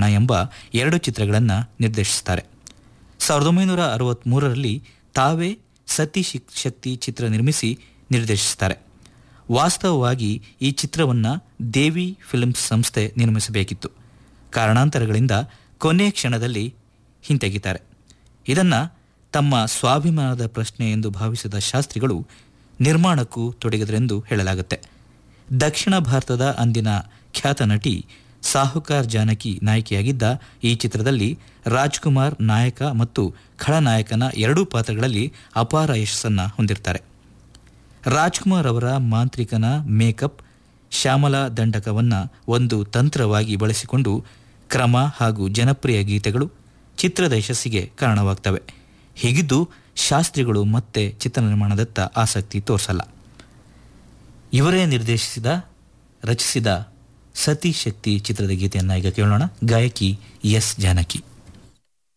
ಹಣ ಎಂಬ ಎರಡು ಚಿತ್ರಗಳನ್ನು ನಿರ್ದೇಶಿಸುತ್ತಾರೆ ಸಾವಿರದ ಒಂಬೈನೂರ ಅರವತ್ತ್ಮೂರರಲ್ಲಿ ತಾವೇ ಸತಿ ಶಿಕ್- ಶಕ್ತಿ ಚಿತ್ರ ನಿರ್ಮಿಸಿ ನಿರ್ದೇಶಿಸುತ್ತಾರೆ ವಾಸ್ತವವಾಗಿ ಈ ಚಿತ್ರವನ್ನು ದೇವಿ ಫಿಲ್ಮ್ಸ್ ಸಂಸ್ಥೆ ನಿರ್ಮಿಸಬೇಕಿತ್ತು ಕಾರಣಾಂತರಗಳಿಂದ ಕೊನೆಯ ಕ್ಷಣದಲ್ಲಿ ಹಿಂತೆಗಿತಾರೆ ಇದನ್ನು ತಮ್ಮ ಸ್ವಾಭಿಮಾನದ ಪ್ರಶ್ನೆ ಎಂದು ಭಾವಿಸಿದ ಶಾಸ್ತ್ರಿಗಳು ನಿರ್ಮಾಣಕ್ಕೂ ತೊಡಗಿದರೆಂದು ಹೇಳಲಾಗುತ್ತೆ ದಕ್ಷಿಣ ಭಾರತದ ಅಂದಿನ ಖ್ಯಾತ ನಟಿ ಸಾಹುಕಾರ್ ಜಾನಕಿ ನಾಯಕಿಯಾಗಿದ್ದ ಈ ಚಿತ್ರದಲ್ಲಿ ರಾಜ್ಕುಮಾರ್ ನಾಯಕ ಮತ್ತು ಖಳನಾಯಕನ ಎರಡೂ ಪಾತ್ರಗಳಲ್ಲಿ ಅಪಾರ ಯಶಸ್ಸನ್ನು ಹೊಂದಿರ್ತಾರೆ ರಾಜ್ಕುಮಾರ್ ಅವರ ಮಾಂತ್ರಿಕನ ಮೇಕಪ್ ಶ್ಯಾಮಲಾ ದಂಡಕವನ್ನು ಒಂದು ತಂತ್ರವಾಗಿ ಬಳಸಿಕೊಂಡು ಕ್ರಮ ಹಾಗೂ ಜನಪ್ರಿಯ ಗೀತೆಗಳು ಚಿತ್ರದ ಯಶಸ್ಸಿಗೆ ಕಾರಣವಾಗ್ತವೆ ಹೀಗಿದ್ದು ಶಾಸ್ತ್ರಿಗಳು ಮತ್ತೆ ಚಿತ್ರ ನಿರ್ಮಾಣದತ್ತ ಆಸಕ್ತಿ ತೋರಿಸಲ್ಲ ಇವರೇ ನಿರ್ದೇಶಿಸಿದ ರಚಿಸಿದ ಸತಿ ಶಕ್ತಿ ಚಿತ್ರದ ಗೀತೆಯನ್ನು ಈಗ ಕೇಳೋಣ ಗಾಯಕಿ ಎಸ್ ಜಾನಕಿ